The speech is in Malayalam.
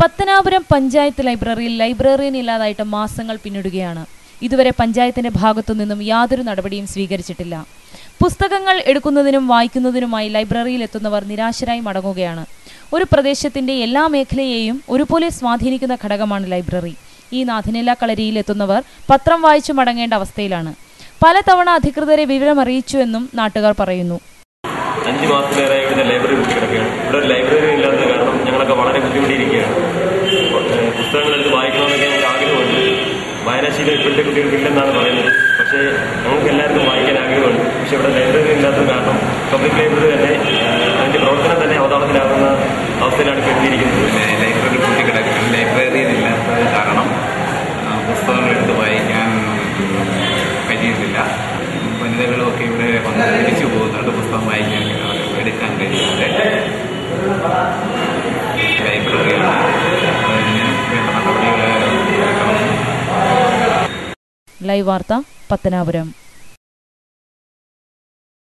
പത്തനാപുരം പഞ്ചായത്ത് ലൈബ്രറിയിൽ ലൈബ്രറിയൻ ഇല്ലാതായിട്ട് മാസങ്ങൾ പിന്നിടുകയാണ് ഇതുവരെ പഞ്ചായത്തിന്റെ ഭാഗത്തു നിന്നും യാതൊരു നടപടിയും സ്വീകരിച്ചിട്ടില്ല പുസ്തകങ്ങൾ എടുക്കുന്നതിനും വായിക്കുന്നതിനുമായി ലൈബ്രറിയിൽ എത്തുന്നവർ നിരാശരായി മടങ്ങുകയാണ് ഒരു പ്രദേശത്തിന്റെ എല്ലാ മേഖലയെയും ഒരുപോലെ സ്വാധീനിക്കുന്ന ഘടകമാണ് ലൈബ്രറി ഈ നാഥനില കളരിയിൽ എത്തുന്നവർ പത്രം വായിച്ചു മടങ്ങേണ്ട അവസ്ഥയിലാണ് പലതവണ അധികൃതരെ വിവരം അറിയിച്ചുവെന്നും നാട്ടുകാർ പറയുന്നു അഞ്ച് മാസത്തിലേറെ ഇവിടുത്തെ ലൈബ്രറി പൂട്ടി കിടക്കുകയാണ് ഇവിടെ ഒരു ലൈബ്രറി ഇല്ലാത്തത് കാരണം ഞങ്ങളൊക്കെ വളരെ ബുദ്ധിമുട്ടിയിരിക്കുകയാണ് ഏഹ് പുസ്തകങ്ങൾ എടുത്ത് വായിക്കണമെന്നൊക്കെ ഞങ്ങൾക്ക് ആഗ്രഹമുണ്ട് വായനാശീലം ഇപ്പോഴത്തെ കുട്ടികൾക്കില്ലെന്നാണ് പറയുന്നത് പക്ഷേ ഞങ്ങൾക്ക് എല്ലാവർക്കും വായിക്കാൻ ആഗ്രഹമുണ്ട് പക്ഷേ ഇവിടെ ലൈബ്രറി ഇല്ലാത്തത് കാരണം പബ്ലിക് ലൈബ്രറി തന്നെ ഏഹ് അതിന്റെ പ്രവർത്തനം തന്നെ അവതാളത്തിലാകുന്ന അവസ്ഥയിലാണ് ഇപ്പോൾ എത്തിയിരിക്കുന്നത് പിന്നെ ലൈബ്രറി പൂട്ടി കിടക്കുകയാണ് ലൈബ്രറിയിൽ ഇല്ലാത്തത് കാരണം ആ, പുസ്തകങ്ങൾ എടുത്ത് വായിക്കാൻ കഴിയുന്നില്ല വനിതകളുമൊക്കെ ഇവിടെ വന്ന് തിരിച്ചു പോകുന്നുണ്ട് പുസ്തകം വായിക്കാൻ എടുക്കാൻ കഴിയാതെ ലൈബ്രറിയാണ് അതിന് വേണ്ട നടപടികൾ എടുക്കണം ലൈവ് വാർത്ത പത്തനാപുരം